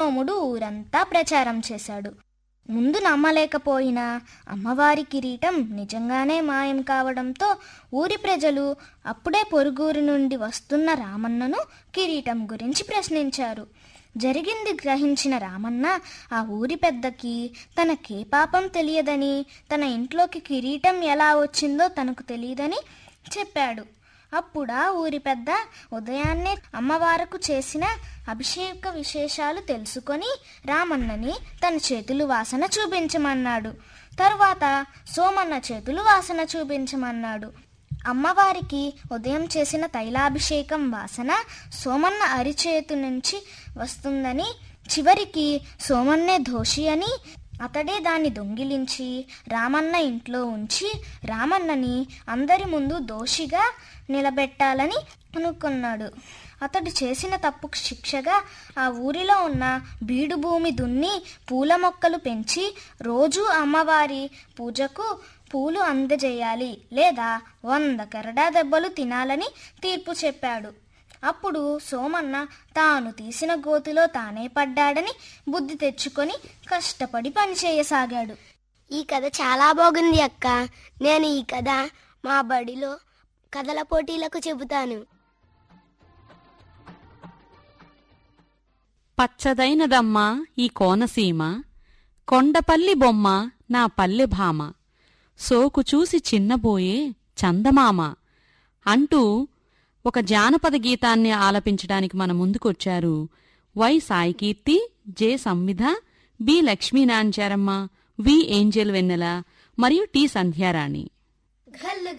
సోముడు ఊరంతా ప్రచారం చేశాడు ముందు నమ్మలేకపోయినా అమ్మవారి కిరీటం నిజంగానే మాయం కావడంతో ఊరి ప్రజలు అప్పుడే పొరుగురు నుండి వస్తున్న రామన్నను కిరీటం గురించి ప్రశ్నించారు జరిగింది గ్రహించిన రామన్న ఆ ఊరి పెద్దకి తనకే పాపం తెలియదని తన ఇంట్లోకి కిరీటం ఎలా వచ్చిందో తనకు తెలియదని చెప్పాడు అప్పుడా ఊరి పెద్ద ఉదయాన్నే అమ్మవారకు చేసిన అభిషేక విశేషాలు తెలుసుకొని రామన్నని తన చేతులు వాసన చూపించమన్నాడు తరువాత సోమన్న చేతులు వాసన చూపించమన్నాడు అమ్మవారికి ఉదయం చేసిన తైలాభిషేకం వాసన సోమన్న అరిచేతు నుంచి వస్తుందని చివరికి సోమన్నే దోషి అని అతడే దాన్ని దొంగిలించి రామన్న ఇంట్లో ఉంచి రామన్నని అందరి ముందు దోషిగా నిలబెట్టాలని అనుకున్నాడు అతడు చేసిన తప్పుకు శిక్షగా ఆ ఊరిలో ఉన్న బీడు భూమి దున్ని పూల మొక్కలు పెంచి రోజు అమ్మవారి పూజకు పూలు అందజేయాలి లేదా వంద కరడా దెబ్బలు తినాలని తీర్పు చెప్పాడు అప్పుడు సోమన్న తాను తీసిన గోతిలో తానే పడ్డాడని బుద్ధి తెచ్చుకొని కష్టపడి పనిచేయసాగాడు ఈ కథ చాలా బాగుంది అక్క నేను ఈ కథ మా బడిలో కథల పోటీలకు చెబుతాను పచ్చదైనదమ్మా ఈ కోనసీమ కొండపల్లి బొమ్మ నా పల్లె భామ సోకు చూసి చిన్నబోయే చందమామ అంటూ ఒక జానపద గీతాన్ని ఆలపించడానికి మన ముందుకొచ్చారు Y Saikeerthi J Samvidha B Lakshminancharamma V Angel Vennela మరియు టి సంధ్యారాణి